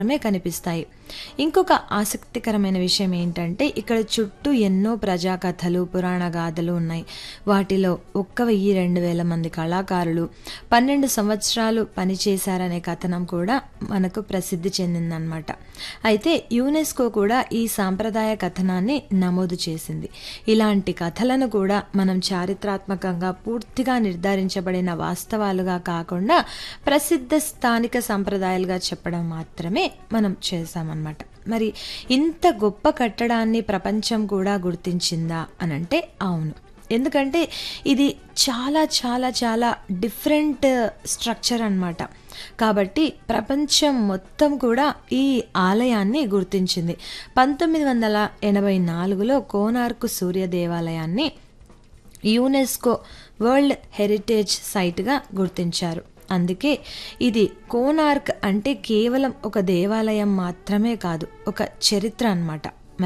మాత్రమే కనిపిస్తాయి ఇంకొక ఆసక్తికరమైన విషయం ఏంటంటే ఇక్కడ చుట్టూ ఎన్నో ప్రజా కథలు పురాణ గాథలు ఉన్నాయి వాటిలో ఒక్క వెయ్యి రెండు వేల మంది కళాకారులు పన్నెండు సంవత్సరాలు పనిచేశారనే కథనం కూడా మనకు ప్రసిద్ధి చెందిందనమాట అయితే యునెస్కో కూడా ఈ సాంప్రదాయ కథనాన్ని నమోదు చేసింది ఇలాంటి కథలను కూడా మనం చారిత్రాత్మకంగా పూర్తిగా నిర్ధారించబడిన వాస్తవాలుగా కాకుండా ప్రసిద్ధ స్థానిక సంప్రదాయాలుగా చెప్పడం మాత్రమే మనం చేశామన్నమాట మరి ఇంత గొప్ప కట్టడాన్ని ప్రపంచం కూడా గుర్తించిందా అనంటే అవును ఎందుకంటే ఇది చాలా చాలా చాలా డిఫరెంట్ స్ట్రక్చర్ అన్నమాట కాబట్టి ప్రపంచం మొత్తం కూడా ఈ ఆలయాన్ని గుర్తించింది పంతొమ్మిది వందల ఎనభై నాలుగులో కోనార్కు సూర్య దేవాలయాన్ని యునెస్కో వరల్డ్ హెరిటేజ్ సైట్గా గుర్తించారు అందుకే ఇది కోనార్క్ అంటే కేవలం ఒక దేవాలయం మాత్రమే కాదు ఒక చరిత్ర అన్నమాట